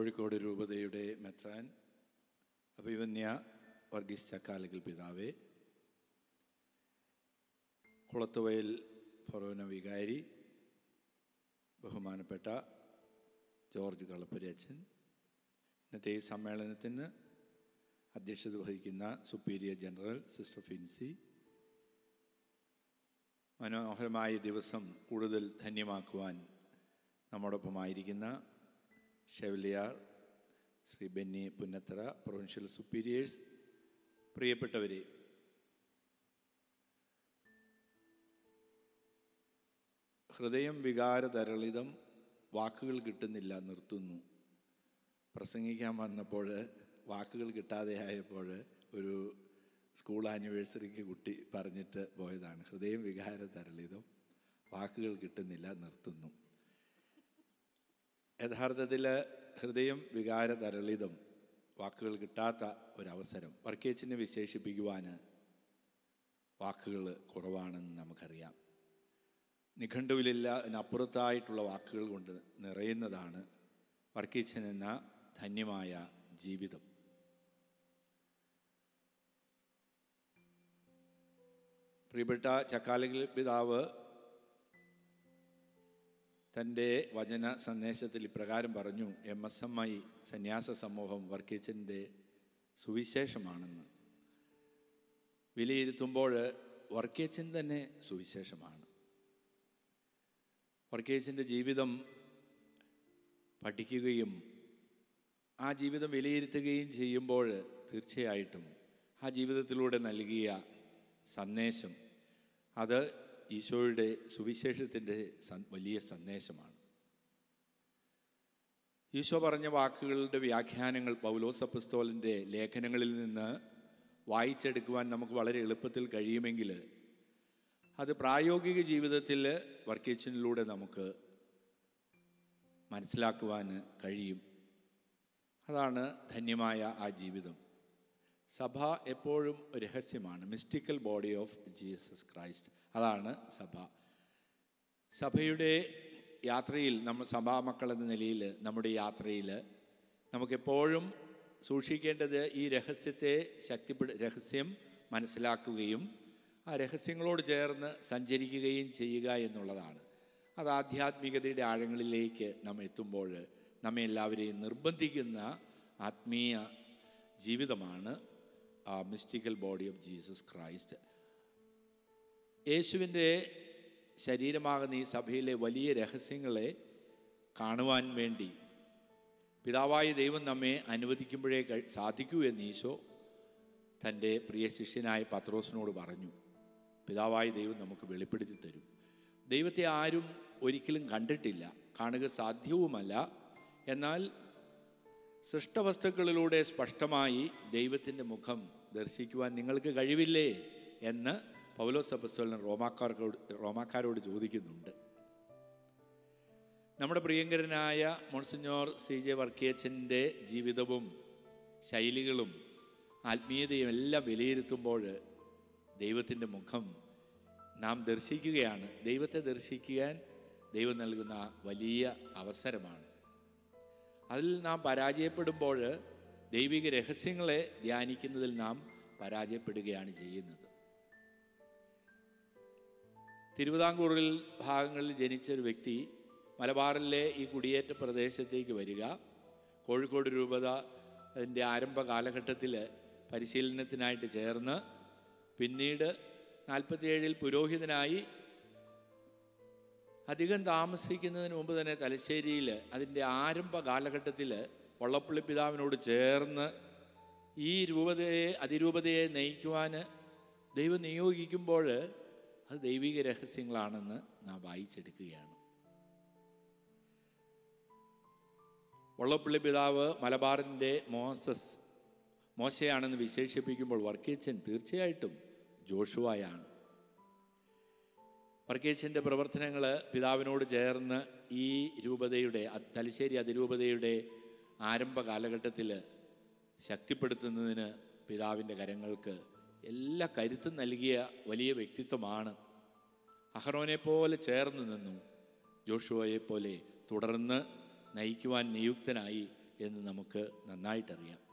കോഴിക്കോട് രൂപതയുടെ മെത്രാൻ അഭിമന്യ വർഗീസ് ചക്കാലകൽ പിതാവേ കുളത്തുവയൽ ഫൊറോന വികാരി ബഹുമാനപ്പെട്ട ജോർജ് കളപ്പുരി അച്ഛൻ ഇന്നത്തെ ഈ സമ്മേളനത്തിന് അധ്യക്ഷത വഹിക്കുന്ന സുപ്പീരിയർ ജനറൽ സിസ്റ്റർ ഫിൻസി മനോഹരമായ ദിവസം കൂടുതൽ ധന്യമാക്കുവാൻ നമ്മോടൊപ്പമായിരിക്കുന്ന chevalier Shri Benny Punnathara provincial superiors പ്രിയപ്പെട്ടവരെ ഹൃദയം വികാരതരളിതം വാക്കുകൾ കിട്ടുന്നില്ല നിർത്തുന്നു പ്രസംഗിക്കാൻ വന്നപ്പോൾ വാക്കുകൾ കിട്ടാതെ ആയപ്പോൾ ഒരു സ്കൂൾ ആനിവേഴ്സറിക്ക് കുട്ടി പറഞ്ഞിട്ട് പോയതാണ് ഹൃദയം വികാരതരളിതം വാക്കുകൾ കിട്ടുന്നില്ല നിർത്തുന്നു യഥാർത്ഥത്തിൽ ഹൃദയം വികാരതരളിതം വാക്കുകൾ കിട്ടാത്ത ഒരവസരം വർക്കേച്ചിനെ വിശേഷിപ്പിക്കുവാൻ വാക്കുകൾ കുറവാണെന്ന് നമുക്കറിയാം നിഘണ്ടുവിലില്ല അതിനപ്പുറത്തായിട്ടുള്ള വാക്കുകൾ കൊണ്ട് നിറയുന്നതാണ് വർക്കീച്ചൻ എന്ന ധന്യമായ ജീവിതം പ്രിയപ്പെട്ട ചക്കാലകിൽ പിതാവ് തൻ്റെ വചന സന്ദേശത്തിൽ ഇപ്രകാരം പറഞ്ഞു എം എസ് എം ഐ സന്യാസ സമൂഹം വർക്കീച്ചൻ്റെ സുവിശേഷമാണെന്ന് വിലയിരുത്തുമ്പോൾ വർക്കേച്ചൻ തന്നെ സുവിശേഷമാണ് വർക്കേച്ചിൻ്റെ ജീവിതം പഠിക്കുകയും ആ ജീവിതം വിലയിരുത്തുകയും ചെയ്യുമ്പോൾ തീർച്ചയായിട്ടും ആ ജീവിതത്തിലൂടെ നൽകിയ സന്ദേശം അത് ഈശോയുടെ സുവിശേഷത്തിൻ്റെ വലിയ സന്ദേശമാണ് ഈശോ പറഞ്ഞ വാക്കുകളുടെ വ്യാഖ്യാനങ്ങൾ പൗലോസപ്പസ്തോലിൻ്റെ ലേഖനങ്ങളിൽ നിന്ന് വായിച്ചെടുക്കുവാൻ നമുക്ക് വളരെ എളുപ്പത്തിൽ കഴിയുമെങ്കിൽ അത് പ്രായോഗിക ജീവിതത്തിൽ വർക്കേഷനിലൂടെ നമുക്ക് മനസ്സിലാക്കുവാൻ കഴിയും അതാണ് ധന്യമായ ആ ജീവിതം സഭ എപ്പോഴും രഹസ്യമാണ് mystical body of Jesus Christ അതാണ് സഭ സഭയുടെ യാത്രയിൽ നമ്മൾ സഭാമക്കൾ എന്ന നിലയിൽ നമ്മുടെ യാത്രയിൽ നമുക്കെപ്പോഴും സൂക്ഷിക്കേണ്ടത് ഈ രഹസ്യത്തെ ശക്തിപ്പെടു രഹസ്യം മനസ്സിലാക്കുകയും ആ രഹസ്യങ്ങളോട് ചേർന്ന് സഞ്ചരിക്കുകയും ചെയ്യുക എന്നുള്ളതാണ് അത് ആധ്യാത്മികതയുടെ ആഴങ്ങളിലേക്ക് നാം എത്തുമ്പോൾ നമ്മെ എല്ലാവരെയും നിർബന്ധിക്കുന്ന ആത്മീയ ജീവിതമാണ് ആ mystical body of Jesus Christ യേശുവിൻ്റെ ശരീരമാകുന്ന ഈ സഭയിലെ വലിയ രഹസ്യങ്ങളെ കാണുവാൻ വേണ്ടി പിതാവായ ദൈവം നമ്മെ അനുവദിക്കുമ്പോഴേ സാധിക്കൂ എന്ന് ഈശോ തൻ്റെ പ്രിയ ശിഷ്യനായ പത്രോസിനോട് പറഞ്ഞു പിതാവായ ദൈവം നമുക്ക് വെളിപ്പെടുത്തി തരും ദൈവത്തെ ആരും ഒരിക്കലും കണ്ടിട്ടില്ല കാണുക സാധ്യവുമല്ല എന്നാൽ സൃഷ്ടവസ്തുക്കളിലൂടെ സ്പഷ്ടമായി ദൈവത്തിൻ്റെ മുഖം ദർശിക്കുവാൻ നിങ്ങൾക്ക് കഴിവില്ലേ എന്ന് പൗലോസ് അപ്പസ്തോലൻ റോമാക്കാർക്കോട് റോമാക്കാരോട് ചോദിക്കുന്നുണ്ട് നമ്മുടെ പ്രിയങ്കരനായ മോൺസിഞ്ഞോർ സി ജെ വർക്കിയച്ചൻ്റെ ജീവിതവും ശൈലികളും ആത്മീയതയും എല്ലാം വിലയിരുത്തുമ്പോൾ ദൈവത്തിൻ്റെ മുഖം നാം ദർശിക്കുകയാണ് ദൈവത്തെ ദർശിക്കാൻ ദൈവം നൽകുന്ന വലിയ അവസരമാണ് അതിൽ നാം പരാജയപ്പെടുമ്പോൾ ദൈവിക രഹസ്യങ്ങളെ ധ്യാനിക്കുന്നതിൽ നാം പരാജയപ്പെടുകയാണ് ചെയ്യുന്നത് തിരുവിതാംകൂറിൽ ഭാഗങ്ങളിൽ ജനിച്ച ഒരു വ്യക്തി മലബാറിലെ ഈ കുടിയേറ്റ പ്രദേശത്തേക്ക് വരിക കോഴിക്കോട് രൂപത അതിൻ്റെ ആരംഭ കാലഘട്ടത്തിൽ പരിശീലനത്തിനായിട്ട് ചേർന്ന് പിന്നീട് നാൽപ്പത്തിയേഴിൽ പുരോഹിതനായി അധികം താമസിക്കുന്നതിന് മുമ്പ് തന്നെ തലശ്ശേരിയിൽ അതിൻ്റെ ആരംഭ കാലഘട്ടത്തിൽ വള്ളപ്പള്ളി പിതാവിനോട് ചേർന്ന് ഈ രൂപതയെ അതിരൂപതയെ നയിക്കുവാൻ ദൈവം നിയോഗിക്കുമ്പോൾ അത് ദൈവിക രഹസ്യങ്ങളാണെന്ന് നാം വായിച്ചെടുക്കുകയാണ് വള്ളപ്പള്ളി പിതാവ് മലബാറിൻ്റെ മോസസ് മോശയാണെന്ന് വിശേഷിപ്പിക്കുമ്പോൾ വർക്കേച്ചൻ തീർച്ചയായിട്ടും ജോഷുവായാണ് വർക്കേച്ചൻ്റെ പ്രവർത്തനങ്ങൾ പിതാവിനോട് ചേർന്ന് ഈ രൂപതയുടെ തലശ്ശേരി അതിരൂപതയുടെ ആരംഭ കാലഘട്ടത്തിൽ ശക്തിപ്പെടുത്തുന്നതിന് പിതാവിൻ്റെ കരങ്ങൾക്ക് എല്ലാ കരുത്തും നൽകിയ വലിയ വ്യക്തിത്വമാണ് അഹറോനെ പോലെ ചേർന്ന് നിന്നു ജോഷുവയെ പോലെ തുടർന്ന് നയിക്കുവാൻ നിയുക്തനായി എന്ന് നമുക്ക് നന്നായിട്ടറിയാം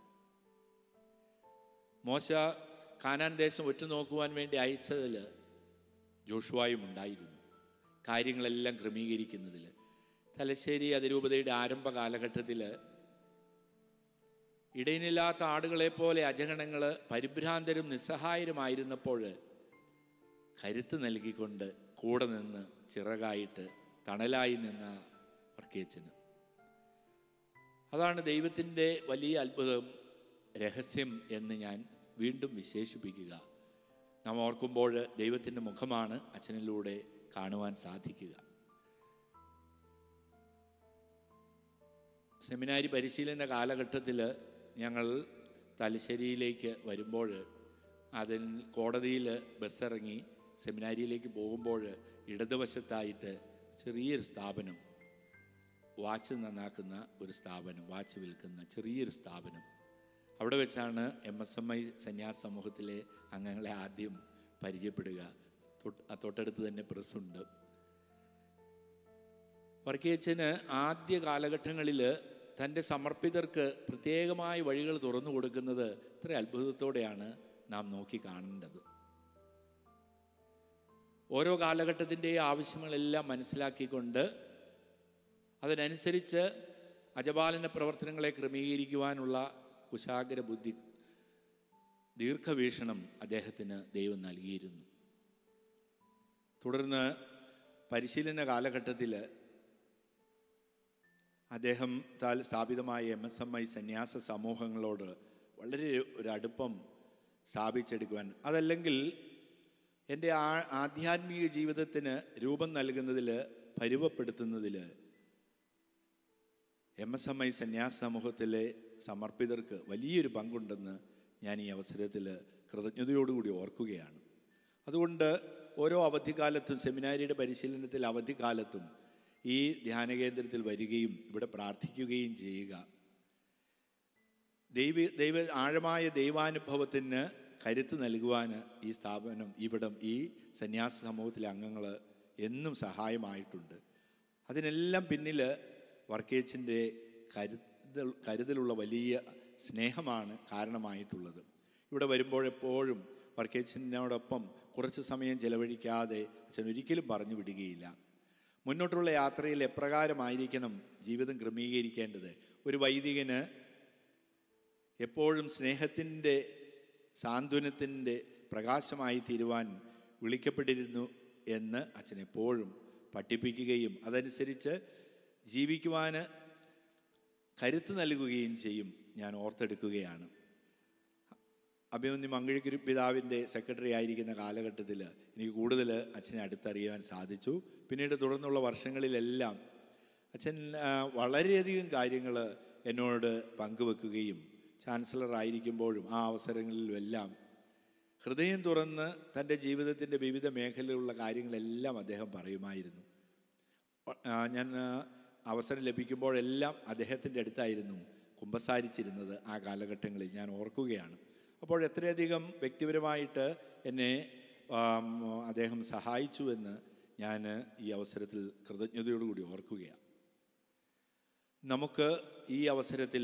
മോശ കാനാൻ ദേശം ഒറ്റുനോക്കുവാൻ വേണ്ടി അയച്ചതിൽ ജോഷുവായും ഉണ്ടായിരുന്നു കാര്യങ്ങളെല്ലാം ക്രമീകരിക്കുന്നതിൽ തലശ്ശേരി അതിരൂപതയുടെ ആരംഭ കാലഘട്ടത്തിൽ ഇടയിനില്ലാത്ത ആടുകളെ പോലെ അജഗണങ്ങൾ പരിഭ്രാന്തരും നിസ്സഹായരുമായിരുന്നപ്പോൾ കരുത്ത് നൽകിക്കൊണ്ട് കൂടെ നിന്ന് ചിറകായിട്ട് തണലായി നിന്ന വർക്കേച്ചന് അതാണ് ദൈവത്തിൻ്റെ വലിയ അത്ഭുതം രഹസ്യം എന്ന് ഞാൻ വീണ്ടും വിശേഷിപ്പിക്കുക നാം ഓർക്കുമ്പോൾ ദൈവത്തിൻ്റെ മുഖമാണ് അച്ഛനിലൂടെ കാണുവാൻ സാധിക്കുക സെമിനാരി പരിശീലന കാലഘട്ടത്തിൽ ഞങ്ങൾ തലശ്ശേരിയിലേക്ക് വരുമ്പോൾ അതിൽ കോടതിയിൽ ബസ്സിറങ്ങി സെമിനാരിയിലേക്ക് പോകുമ്പോൾ ഇടതുവശത്തായിട്ട് ചെറിയൊരു സ്ഥാപനം വാച്ച് നന്നാക്കുന്ന ഒരു സ്ഥാപനം വാച്ച് വിൽക്കുന്ന ചെറിയൊരു സ്ഥാപനം അവിടെ വെച്ചാണ് എം എസ് എം ഐ സന്യാസ സമൂഹത്തിലെ അംഗങ്ങളെ ആദ്യം പരിചയപ്പെടുക തൊട്ട് തൊട്ടടുത്ത് തന്നെ പ്രസ്സുണ്ട് വർക്കേച്ചന് ആദ്യ കാലഘട്ടങ്ങളിൽ തൻ്റെ സമർപ്പിതർക്ക് പ്രത്യേകമായ വഴികൾ തുറന്നു കൊടുക്കുന്നത് ഇത്ര അത്ഭുതത്തോടെയാണ് നാം നോക്കി കാണേണ്ടത് ഓരോ കാലഘട്ടത്തിൻ്റെ ആവശ്യങ്ങളെല്ലാം മനസ്സിലാക്കിക്കൊണ്ട് അതിനനുസരിച്ച് അജപാലന പ്രവർത്തനങ്ങളെ ക്രമീകരിക്കുവാനുള്ള കുശാഗ്ര ബുദ്ധി ദീർഘവീക്ഷണം അദ്ദേഹത്തിന് ദൈവം നൽകിയിരുന്നു തുടർന്ന് പരിശീലന കാലഘട്ടത്തിൽ അദ്ദേഹം താൽ സ്ഥാപിതമായ എം എസ് എം ഐ സന്യാസ സമൂഹങ്ങളോട് വളരെ ഒരു അടുപ്പം സ്ഥാപിച്ചെടുക്കുവാൻ അതല്ലെങ്കിൽ എൻ്റെ ആ ആധ്യാത്മിക ജീവിതത്തിന് രൂപം നൽകുന്നതിൽ പരുവപ്പെടുത്തുന്നതിൽ എം എസ് എം ഐ സന്യാസ സമൂഹത്തിലെ സമർപ്പിതർക്ക് വലിയൊരു പങ്കുണ്ടെന്ന് ഞാൻ ഈ അവസരത്തിൽ കൃതജ്ഞതയോടുകൂടി ഓർക്കുകയാണ് അതുകൊണ്ട് ഓരോ അവധിക്കാലത്തും സെമിനാരിയുടെ പരിശീലനത്തിൽ അവധിക്കാലത്തും ഈ ധ്യാന കേന്ദ്രത്തിൽ വരികയും ഇവിടെ പ്രാർത്ഥിക്കുകയും ചെയ്യുക ദൈവ ദൈവ ആഴമായ ദൈവാനുഭവത്തിന് കരുത്ത് നൽകുവാൻ ഈ സ്ഥാപനം ഇവിടം ഈ സന്യാസ സമൂഹത്തിലെ അംഗങ്ങൾ എന്നും സഹായമായിട്ടുണ്ട് അതിനെല്ലാം പിന്നിൽ വർക്കേച്ചിൻ്റെ കരുതൽ കരുതലുള്ള വലിയ സ്നേഹമാണ് കാരണമായിട്ടുള്ളത് ഇവിടെ വരുമ്പോഴെപ്പോഴും വർക്കേച്ചിനോടൊപ്പം കുറച്ച് സമയം ചെലവഴിക്കാതെ അച്ഛൻ ഒരിക്കലും പറഞ്ഞു വിടുകയില്ല മുന്നോട്ടുള്ള യാത്രയിൽ എപ്രകാരമായിരിക്കണം ജീവിതം ക്രമീകരിക്കേണ്ടത് ഒരു വൈദികന് എപ്പോഴും സ്നേഹത്തിൻ്റെ സാന്ത്വനത്തിൻ്റെ പ്രകാശമായി തീരുവാൻ വിളിക്കപ്പെട്ടിരുന്നു എന്ന് അച്ഛൻ എപ്പോഴും പഠിപ്പിക്കുകയും അതനുസരിച്ച് ജീവിക്കുവാൻ കരുത്ത് നൽകുകയും ചെയ്യും ഞാൻ ഓർത്തെടുക്കുകയാണ് അഭിമന്യു മങ്കിഴിക്കുരു പിതാവിൻ്റെ സെക്രട്ടറി ആയിരിക്കുന്ന കാലഘട്ടത്തിൽ എനിക്ക് കൂടുതൽ അച്ഛനെ അടുത്തറിയാൻ സാധിച്ചു പിന്നീട് തുടർന്നുള്ള വർഷങ്ങളിലെല്ലാം അച്ഛൻ ആ, വളരെയധികം കാര്യങ്ങൾ എന്നോട് പങ്കുവെക്കുകയും ചാൻസലർ ആയിരിക്കുമ്പോഴും ആ അവസരങ്ങളിലുമെല്ലാം ഹൃദയം തുറന്ന് തൻ്റെ ജീവിതത്തിൻ്റെ വിവിധ മേഖലയിലുള്ള കാര്യങ്ങളെല്ലാം അദ്ദേഹം പറയുമായിരുന്നു ആ, ഞാൻ ആ, അവസരം ലഭിക്കുമ്പോഴെല്ലാം അദ്ദേഹത്തിൻ്റെ അടുത്തായിരുന്നു കുമ്പസാരിച്ചിരുന്നത് ആ കാലഘട്ടങ്ങളിൽ ഞാൻ ഓർക്കുകയാണ് അപ്പോൾ എത്രയധികം വ്യക്തിപരമായിട്ട് എന്നെ ആം, അദ്ദേഹം സഹായിച്ചു എന്ന് ഞാൻ ഈ അവസരത്തിൽ കൃതജ്ഞതയോടുകൂടി ഓർക്കുകയാണ് നമുക്ക് ഈ അവസരത്തിൽ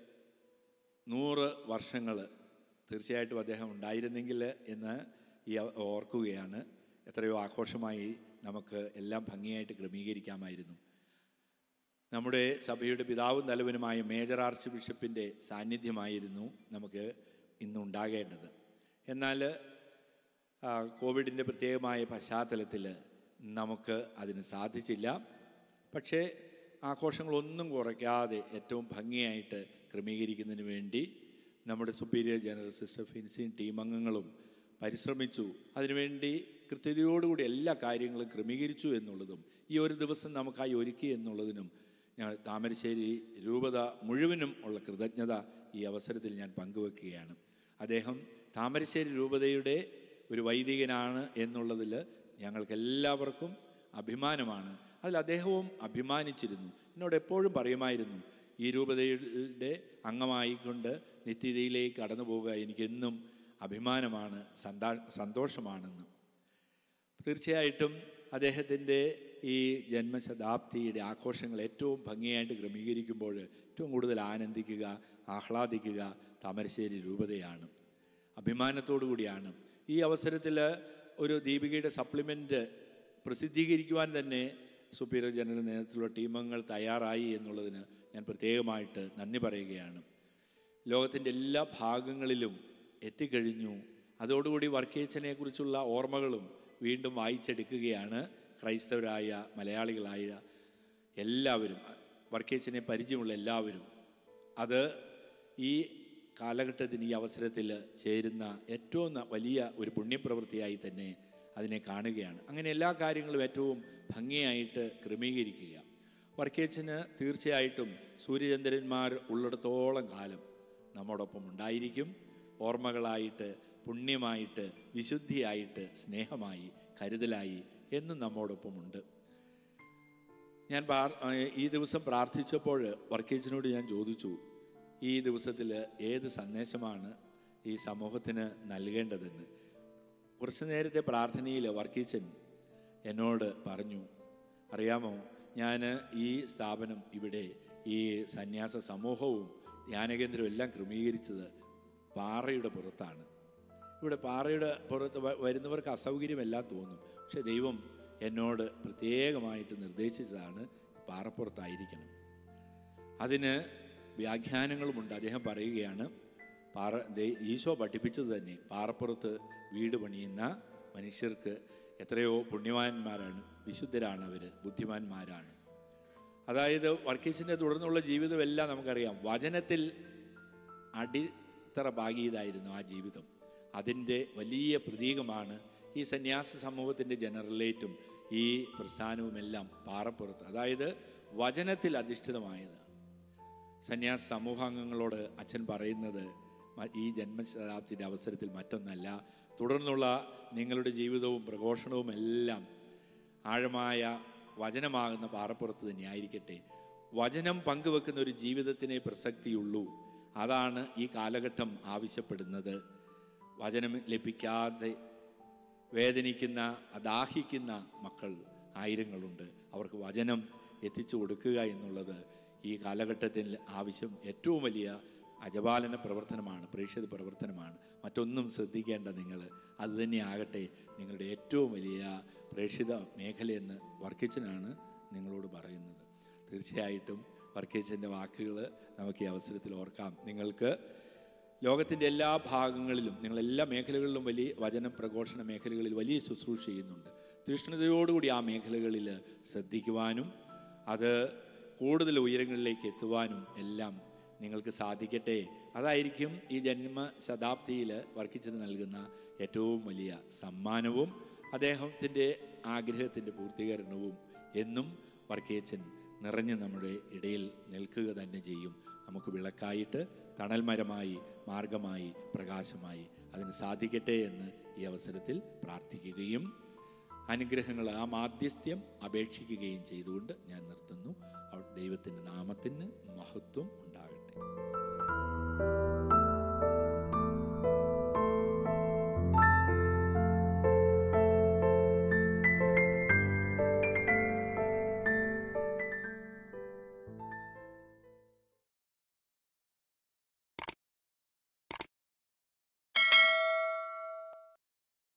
നൂറ് വർഷങ്ങൾ തീർച്ചയായിട്ടും അദ്ദേഹം ഉണ്ടായിരുന്നെങ്കിൽ എന്ന് ഈ അവ- ഓർക്കുകയാണ് എത്രയോ ആഘോഷമായി നമുക്ക് എല്ലാം ഭംഗിയായിട്ട് ക്രമീകരിക്കാമായിരുന്നു നമ്മുടെ സഭയുടെ പിതാവും തലവനുമായ മേജർ ആർച്ച് ബിഷപ്പിൻ്റെ സാന്നിധ്യമായിരുന്നു നമുക്ക് ഇന്നുണ്ടാകേണ്ടത് എന്നാൽ ആ, കോവിഡിൻ്റെ പ്രത്യേകമായ പശ്ചാത്തലത്തിൽ നമുക്ക് അതിന് സാധിച്ചില്ല പക്ഷേ ആഘോഷങ്ങളൊന്നും കുറയ്ക്കാതെ ഏറ്റവും ഭംഗിയായിട്ട് ക്രമീകരിക്കുന്നതിന് വേണ്ടി നമ്മുടെ സുപ്പീരിയർ ജനറൽ സിസ്റ്റർ ഫിൻസിൻ ടീം അംഗങ്ങളും പരിശ്രമിച്ചു അതിനുവേണ്ടി കൃത്യതയോടുകൂടി എല്ലാ കാര്യങ്ങളും ക്രമീകരിച്ചു എന്നുള്ളതും ഈ ഒരു ദിവസം നമുക്കായി ഒരുക്കി എന്നുള്ളതിനും ഞാൻ താമരശ്ശേരി രൂപത മുഴുവനും ഉള്ള കൃതജ്ഞത ഈ അവസരത്തിൽ ഞാൻ പങ്കുവെക്കുകയാണ് അദ്ദേഹം താമരശ്ശേരി രൂപതയുടെ ഒരു വൈദികനാണ് എന്നുള്ളതിൽ ഞങ്ങൾക്കെല്ലാവർക്കും അഭിമാനമാണ് അതിൽ അദ്ദേഹവും അഭിമാനിച്ചിരുന്നു എന്നോട് എപ്പോഴും പറയുമായിരുന്നു ഈ രൂപതയുടെ അംഗമായിക്കൊണ്ട് നിത്യതയിലേക്ക് കടന്നു പോകുക എനിക്കെന്നും അഭിമാനമാണ് സന്താ സന്തോഷമാണെന്ന് തീർച്ചയായിട്ടും അദ്ദേഹത്തിൻ്റെ ഈ ജന്മശതാബ്ദിയുടെ ആഘോഷങ്ങൾ ഏറ്റവും ഭംഗിയായിട്ട് ക്രമീകരിക്കുമ്പോൾ ഏറ്റവും കൂടുതൽ ആനന്ദിക്കുക ആഹ്ലാദിക്കുക താമരശ്ശേരി രൂപതയാണ് അഭിമാനത്തോടു കൂടിയാണ് ഈ അവസരത്തിൽ ഒരു ദീപികയുടെ സപ്ലിമെൻ്റ് പ്രസിദ്ധീകരിക്കുവാൻ തന്നെ സുപ്പീരിയർ ജനറൽ നേതൃത്വത്തിലുള്ള ടീമംഗങ്ങൾ തയ്യാറായി എന്നുള്ളതിന് ഞാൻ പ്രത്യേകമായിട്ട് നന്ദി പറയുകയാണ് ലോകത്തിൻ്റെ എല്ലാ ഭാഗങ്ങളിലും എത്തിക്കഴിഞ്ഞു അതോടുകൂടി വർക്കേച്ചനെ കുറിച്ചുള്ള ഓർമ്മകളും വീണ്ടും വായിച്ചെടുക്കുകയാണ് ക്രൈസ്തവരായ മലയാളികളായ എല്ലാവരും വർക്കേച്ചനെ പരിചയമുള്ള എല്ലാവരും അത് ഈ കാലഘട്ടത്തിന് ഈ അവസരത്തിൽ ചേരുന്ന ഏറ്റവും ന- വലിയ ഒരു പുണ്യപ്രവൃത്തിയായി തന്നെ അതിനെ കാണുകയാണ് അങ്ങനെ എല്ലാ കാര്യങ്ങളും ഏറ്റവും ഭംഗിയായിട്ട് ക്രമീകരിക്കുക വർക്കേച്ചന് തീർച്ചയായിട്ടും സൂര്യചന്ദ്രന്മാർ ഉള്ളിടത്തോളം കാലം നമ്മോടൊപ്പം ഉണ്ടായിരിക്കും ഓർമ്മകളായിട്ട് പുണ്യമായിട്ട് വിശുദ്ധിയായിട്ട് സ്നേഹമായി കരുതലായി എന്നും നമ്മോടൊപ്പമുണ്ട് ഞാൻ പ്രാർ- ഏഹ് ഈ ദിവസം പ്രാർത്ഥിച്ചപ്പോൾ വർക്കേജിനോട് ഞാൻ ചോദിച്ചു ഈ ദിവസത്തിൽ ഏത് സന്ദേശമാണ് ഈ സമൂഹത്തിന് നൽകേണ്ടതെന്ന് കുറച്ച് നേരത്തെ പ്രാർത്ഥനയിൽ വർക്കീച്ചൻ എന്നോട് പറഞ്ഞു അറിയാമോ ഞാൻ ഈ സ്ഥാപനം ഇവിടെ ഈ സന്യാസ സമൂഹവും ധ്യാനകേന്ദ്രവും എല്ലാം ക്രമീകരിച്ചത് പാറയുടെ പുറത്താണ് ഇവിടെ പാറയുടെ പുറത്ത് വ- വരുന്നവർക്ക് അസൗകര്യമെല്ലാം തോന്നും പക്ഷെ ദൈവം എന്നോട് പ്രത്യേകമായിട്ട് നിർദ്ദേശിച്ചതാണ് പാറപ്പുറത്തായിരിക്കണം അതിന് വ്യാഖ്യാനങ്ങളുമുണ്ട് അദ്ദേഹം പറയുകയാണ് പാറ ദേ- ഈശോ പഠിപ്പിച്ചത് തന്നെ പാറപ്പുറത്ത് വീട് പണിയുന്ന മനുഷ്യർക്ക് എത്രയോ പുണ്യവാന്മാരാണ് വിശുദ്ധരാണ് അവർ ബുദ്ധിമാന്മാരാണ് അതായത് വർക്കീസിൻ്റെ തുടർന്നുള്ള ജീവിതമെല്ലാം നമുക്കറിയാം വചനത്തിൽ അടിത്തറ പാകിയതായിരുന്നു ആ ജീവിതം അതിൻ്റെ വലിയ പ്രതീകമാണ് ഈ സന്യാസ സമൂഹത്തിൻ്റെ ജനറലേറ്റും ഈ പ്രസ്ഥാനവുമെല്ലാം പാറപ്പുറത്ത് അതായത് വചനത്തിൽ അധിഷ്ഠിതമായത് സന്യാസ സമൂഹാംഗങ്ങളോട് അച്ഛൻ പറയുന്നത് മ- ഈ ജന്മശതാബ്ദിൻ്റെ അവസരത്തിൽ മറ്റൊന്നല്ല തുടർന്നുള്ള നിങ്ങളുടെ ജീവിതവും പ്രഘോഷണവും എല്ലാം ആഴമായ വചനമാകുന്ന പാറപ്പുറത്ത് തന്നെ ആയിരിക്കട്ടെ വചനം പങ്കുവെക്കുന്ന ഒരു ജീവിതത്തിനെ പ്രസക്തിയുള്ളൂ അതാണ് ഈ കാലഘട്ടം ആവശ്യപ്പെടുന്നത് വചനം ലഭിക്കാതെ വേദനിക്കുന്ന അദാഹിക്കുന്ന മക്കൾ ആയിരങ്ങളുണ്ട് അവർക്ക് വചനം എത്തിച്ചു കൊടുക്കുക എന്നുള്ളത് ഈ കാലഘട്ടത്തിൽ ആവശ്യം ഏറ്റവും വലിയ അജപാലന പ്രവർത്തനമാണ് പ്രേക്ഷിത പ്രവർത്തനമാണ് മറ്റൊന്നും ശ്രദ്ധിക്കേണ്ട നിങ്ങൾ അതുതന്നെ ആകട്ടെ നിങ്ങളുടെ ഏറ്റവും വലിയ പ്രേക്ഷിത മേഖലയെന്ന് വർക്കിച്ചനാണ് നിങ്ങളോട് പറയുന്നത് തീർച്ചയായിട്ടും വർക്കേച്ചൻ്റെ വാക്കുകൾ നമുക്ക് ഈ അവസരത്തിൽ ഓർക്കാം നിങ്ങൾക്ക് ലോകത്തിൻ്റെ എല്ലാ ഭാഗങ്ങളിലും നിങ്ങൾ എല്ലാ മേഖലകളിലും വലിയ വചന പ്രഘോഷണ മേഖലകളിൽ വലിയ ശുശ്രൂഷ ചെയ്യുന്നുണ്ട് തീഷ്ണതയോടുകൂടി ആ മേഖലകളിൽ ശ്രദ്ധിക്കുവാനും അത് കൂടുതൽ ഉയരങ്ങളിലേക്ക് എത്തുവാനും എല്ലാം നിങ്ങൾക്ക് സാധിക്കട്ടെ അതായിരിക്കും ഈ ജന്മ ശതാബ്ദിയിൽ വർക്കിച്ചിന് നൽകുന്ന ഏറ്റവും വലിയ സമ്മാനവും അദ്ദേഹത്തിൻ്റെ ആഗ്രഹത്തിൻ്റെ പൂർത്തീകരണവും എന്നും വർക്കേച്ചൻ നിറഞ്ഞ് നമ്മുടെ ഇടയിൽ നിൽക്കുക തന്നെ ചെയ്യും നമുക്ക് വിളക്കായിട്ട് തണൽമരമായി മാർഗമായി പ്രകാശമായി അതിന് സാധിക്കട്ടെ എന്ന് ഈ അവസരത്തിൽ പ്രാർത്ഥിക്കുകയും അനുഗ്രഹങ്ങൾ ആ മാധ്യസ്ഥ്യം അപേക്ഷിക്കുകയും ചെയ്തുകൊണ്ട് ഞാൻ നിർത്തുന്നു അവ- ദൈവത്തിൻ്റെ നാമത്തിന് മഹത്വം ഉണ്ടാകട്ടെ